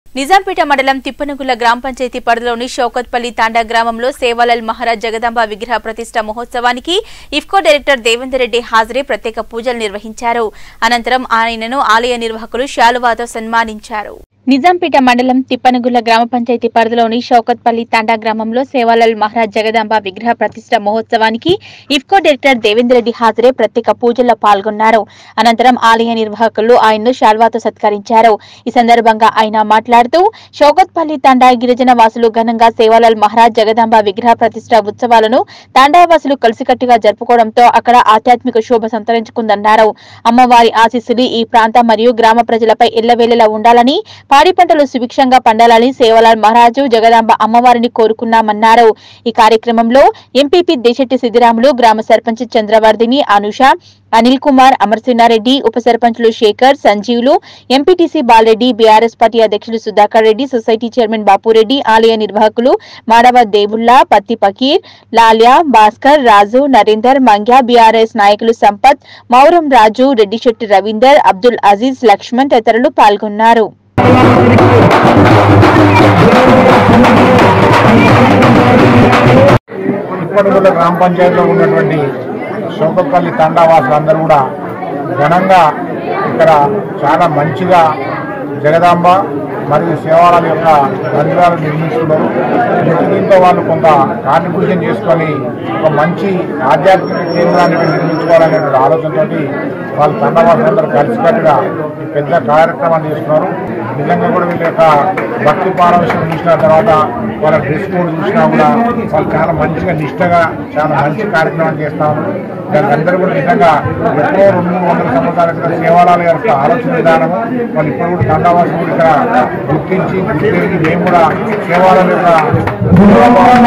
నిజాంపేట మండలం తిప్పనగుల గ్రామ పంచాయతీ పరిధిలోని షౌకత్పల్లి తాండా గ్రామంలో సేవాలాల్ మహారాజ్ జగదాంబ విగ్రహ ప్రతిష్ట మహోత్సవానికి ఇఫ్కో డైరెక్టర్ దేవేందర్ రెడ్డి హాజరై ప్రత్యేక పూజలు నిర్వహించారు అనంతరం ఆయనను ఆలయ నిర్వాహకులు శాలువాతో సన్మానించారు నిజాంపేట మండలం తిప్పనగుల గ్రామ పంచాయతీ పరిధిలోని షౌకత్పల్లి తాండా గ్రామంలో సేవాలాల్ మహారాజ్ జగదాంబ విగ్రహ ప్రతిష్ట మహోత్సవానికి ఇఫ్కో డైరెక్టర్ దేవేందర్ రెడ్డి హాజరై ప్రత్యేక పూజల్లో పాల్గొన్నారు అనంతరం ఆలయ నిర్వాహకులు ఆయన్ను శాల్వాతో సత్కరించారు ఈ సందర్భంగా ఆయన మాట్లాడుతూ షౌకత్పల్లి తాండా గిరిజన వాసులు ఘనంగా సేవాలాల్ మహారాజ్ జగదాంబ విగ్రహ ప్రతిష్ట ఉత్సవాలను తాండా వాసులు కలిసికట్టుగా జరుపుకోవడంతో అక్కడ ఆధ్యాత్మిక శోభ సంతరించుకుందన్నారు అమ్మవారి ఆశీస్సులు ఈ ప్రాంత మరియు గ్రామ ప్రజలపై ఎల్లవేళలా ఉండాలని పాడి పంటలు సుభిక్షంగా పండాలని సేవలాల్ మహారాజు జగదాంబ అమ్మవారిని కోరుకున్నామన్నారు ఈ కార్యక్రమంలో ఎంపీపీ దేశెట్టి సిద్దిరాములు గ్రామ సర్పంచ్ చంద్రవర్ధిని అనుష అనిల్ కుమార్ అమర్సింహారెడ్డి ఉప సర్పంచులు Shekar Sanjeevulu MPTC Bala Reddy BRS party అధ్యక్షులు సుధాకర్ రెడ్డి సొసైటీ చైర్మన్ బాపురెడ్డి ఆలయ నిర్వాహకులు మాడవ దేవుల్లా పత్తి పకీర్ లాల్యా భాస్కర్ రాజు నరేందర్ మంగ్యా బీఆర్ఎస్ నాయకులు సంపత్ మౌరం రాజు రెడ్డిశెట్టి రవీందర్ అబ్దుల్ అజీజ్ లక్ష్మణ్ తదితరులు పాల్గొన్నారు ఇప్పటికూడ గ్రామ పంచాయతీలో ఉన్నటువంటి శోకపల్లి తండావాసులు అందరూ కూడా ఘనంగా ఇక్కడ చాలా మంచిగా జగదాంబ మరియు సేవాలయాల యొక్క మందిరాలు నిర్మిస్తున్నారు దీంతో వాళ్ళు కొంత కాంట్రిబ్యూషన్ చేసుకొని ఒక మంచి ఆధ్యాత్మిక కేంద్రాన్ని ఇక్కడ నిర్మించుకోవాలనే ఆలోచనతోటి వాళ్ళు తండవాసులందరూ కలిసికట్టుగా ఈ పెద్ద కార్యక్రమాన్ని చేస్తున్నారు నిజంగా కూడా వీళ్ళ యొక్క భక్తి పారవశ్యం చూసిన తర్వాత వాళ్ళ డ్రెస్ కోడ్ చూసినా కూడా వాళ్ళు చాలా మంచిగా నిష్టగా చాలా మంచి కార్యక్రమం చేస్తాము దానికి అందరూ కూడా నిజంగా ఎప్పుడో రెండు మూడు వందల సంవత్సరాల క్రితం సేవాలాల యొక్క ఆలోచన విధానము వాళ్ళు ఇప్పుడు కూడా తండావాసం కూడా ఇక్కడ గుర్తించి గుర్తించి మేము కూడా సేవాలాల యొక్క సేవాభావం